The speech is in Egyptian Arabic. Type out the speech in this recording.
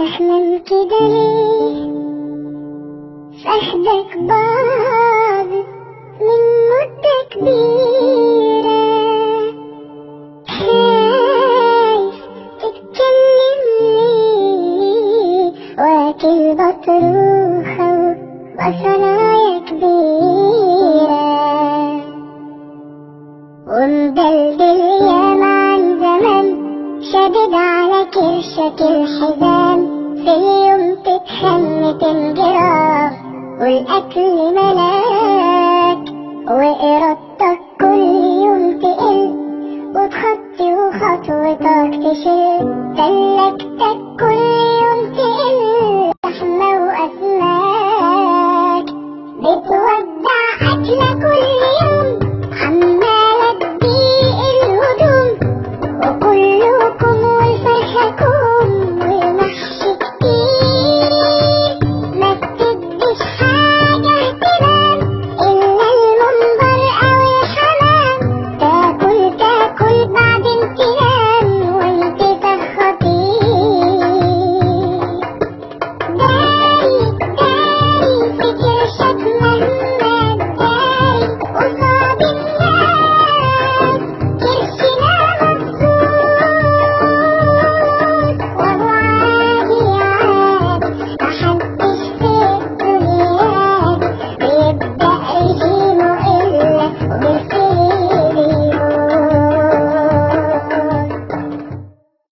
تحلم كده ليه فخدك باظ من مدة كبيرة خايف تتكلم ليه واكل بطروخة وبصلاية كبيرة ومدلدل يا عن زمان شدد على كرشك الحزام في اليوم تتخن تنجرف والأكل ملاك وإرادتك كل يوم تقل وتخطي وخطوتك تشل